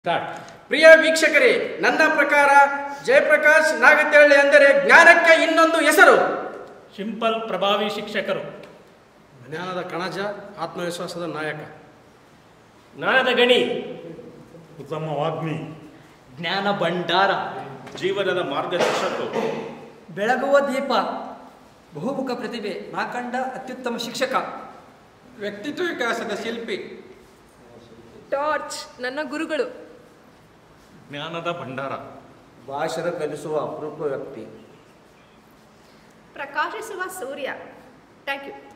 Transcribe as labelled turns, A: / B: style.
A: start ಪ್ರಿಯ ವೀಕ್ಷಕರೇ ನನ್ನ ಪ್ರಕಾರ ಜಯಪ್ರಕಾಶ್ ನಾಗತಿಹಳ್ಳಿ ಅಂದರೆ ಜ್ಞಾನಕ್ಕೆ ಇನ್ನೊಂದು ಹೆಸರು
B: ಸಿಂಪಲ್ ಪ್ರಭಾವಿ ಶಿಕ್ಷಕರು
A: ಜ್ಞಾನದ ಕಣಜ ಆತ್ಮವಿಶ್ವಾಸದ ನಾಯಕ
B: ಜ್ಞಾನದ ಗಣಿ
C: ಉತ್ತಮ ವಾಗ್ಮಿ
D: ಜ್ಞಾನ ಭಂಡಾರ
C: ಜೀವನದ ಮಾರ್ಗದರ್ಶಕ
D: ಬೆಳಗುವ ದೀಪ ಬಹುಮುಖ ಪ್ರತಿಭೆ ನಾ ಕಂಡ ಅತ್ಯುತ್ತಮ ಶಿಕ್ಷಕ
A: ವ್ಯಕ್ತಿತ್ವ ವಿಕಾಸದ ಶಿಲ್ಪಿ
E: ಟಾರ್ಚ್ ನನ್ನ ಗುರುಗಳು
C: ಜ್ಞಾನದ ಭಂಡಾರ
F: ಭಾಷಣ ಕಲಿಸುವ ಅಪರೂಪ ವ್ಯಕ್ತಿ
E: ಪ್ರಕಾಶಿಸುವ ಸೂರ್ಯ ಥ್ಯಾಂಕ್ ಯು